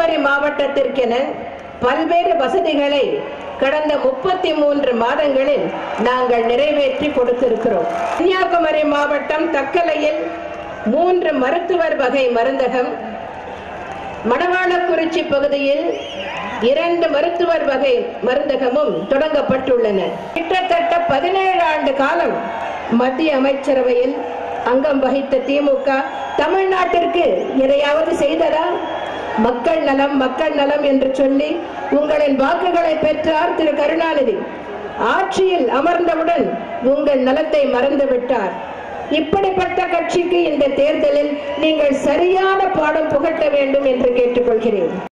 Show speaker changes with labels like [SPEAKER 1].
[SPEAKER 1] கன்னியாகுமரி மாவட்டத்திற்கென பல்வேறு வசதிகளை கடந்த முப்பத்தி மூன்று மாதங்களில் நாங்கள் நிறைவேற்றி கொடுத்திருக்கிறோம் கன்னியாகுமரி மாவட்டம் தக்கலையில் மூன்று மருத்துவர் வகை மருந்தகம் மணவாளக்குறிச்சி பகுதியில் இரண்டு மருத்துவர் வகை மருந்தகமும் தொடங்கப்பட்டுள்ளன கிட்டத்தட்ட பதினேழு ஆண்டு காலம் மத்திய அமைச்சரவையில் அங்கம் வகித்த திமுக தமிழ்நாட்டிற்கு எதையாவது செய்ததா மக்கள் நலம் மக்கள் நலம் என்று சொல்லி உங்களின் வாக்குகளை பெற்றார் திரு கருணாநிதி ஆட்சியில் அமர்ந்தவுடன் உங்கள் நலத்தை மறந்து விட்டார் இப்படிப்பட்ட கட்சிக்கு இந்த தேர்தலில் நீங்கள் சரியான பாடம் புகட்ட வேண்டும் என்று கேட்டுக்கொள்கிறேன்